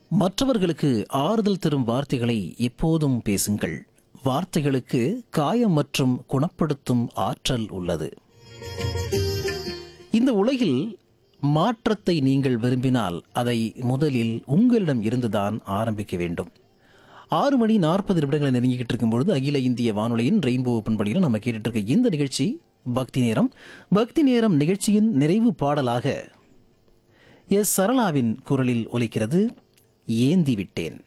மற்றவர்களுக்கு ஆறுதல் தரும் வார்த்தைகளை எப்போதும் பேசுங்கள் வார்த்தைகளுக்கு காயம் மற்றும் குணப்படுத்தும் ஆற்றல் உள்ளது இந்த உலகில் மாற்றத்தை நீங்கள் விரும்பினால் அதை முதலில் உங்களிடம் இருந்துதான் ஆரம்பிக்க வேண்டும் ஆறு மணி நாற்பது நிமிடங்களை நெருங்கிக்கிட்டு இருக்கும்பொழுது அகில இந்திய வானொலியின் ரெயின்போ பண்படியில் நம்ம கேட்டுட்டு இருக்க இந்த நிகழ்ச்சி பக்தி நேரம் பக்தி நேரம் நிகழ்ச்சியின் நிறைவு பாடலாக எஸ் சரளாவின் குரலில் ஒலிக்கிறது ஏந்தி விட்டேன்